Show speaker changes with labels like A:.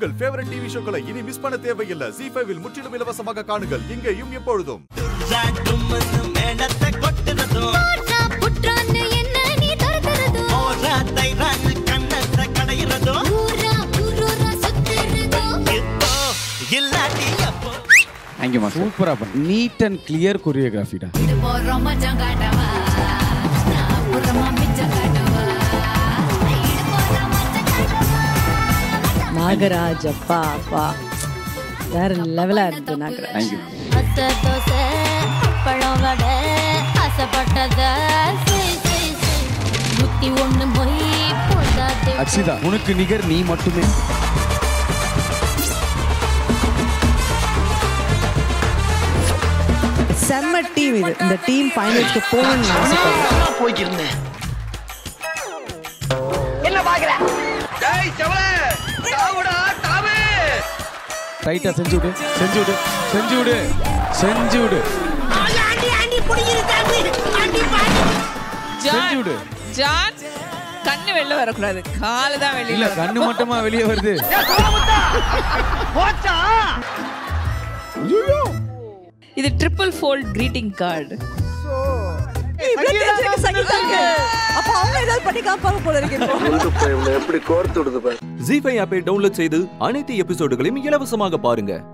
A: உங்கள் favourite TV ஷோக்களை இனி miss பண்ண தேவையில்லை ஜி ஃபைவில் முற்றிலும் இலவசமாக காணுங்கள் இங்கேயும் எப்பொழுதும்
B: மேடத்தை கொட்டுறதும்
C: போட்டா புற்றான்னு என்ன நீ தடுக்கிறதோ
B: ஓரா தைரான்னு கண்ணத்தை கடையிறதும்
C: ஊரா ஊரூரா சுத்துறதோ
B: இப்போ இல்லாட்டி அப்போ
D: தேங்க்யூ மாஸ்டர் சூப்பரா பண்ண நீட் அண்ட் கிளியர் கொரியோகிராஃபிடா
C: இது போறோம் மச்சான் காட்டவா நான் புறமா மிச்சம் காட்டவா இது போறோம் மச்சான் காட்டவா
E: நாகராஜ் அப்பா அப்பா வேற லெவலா இருக்கு நாகராஜ்
D: தேங்க்யூ
C: அத்தை தோசை பழம் வடை ஆசைப்பட்டத செய், செய், செய். நூத்தி ஒண்ணு மொய் போதாதே
D: அக்ஷிதா உனக்கு நிகர் நீ மட்டுமே
E: செம்ம டீம் இது இந்த டீம் ஃபைனல்ஸ்க்கு போகணும்னு நான் ஆசைப்படுறேன்
B: போய்க்கிருந்தேன்
D: ரைட்டா செஞ்சு விடு செஞ்சு விடு செஞ்சு விடு செஞ்சு விடு செஞ்சு விடு
F: ஜான் கண்ணு வெளில வரக்கூடாது காலு தான்
D: இல்ல
F: வெளியில
D: கண்ணு மட்டுமா வெளியே வருது
F: இது ட்ரிபிள் ஃபோல்ட் greeting கார்டு
E: இவ்வளவு தெரிஞ்சிருக்கு சங்கீதாக்கு அப்ப அவங்க ஏதாவது பண்ணி காப்பாங்க போல இருக்கு இப்போ
G: ஜி ஃபைவ் ஆப்பை டவுன்லோட் செய்து அனைத்து எபிசோடுகளையும் இலவசமாக பாருங்க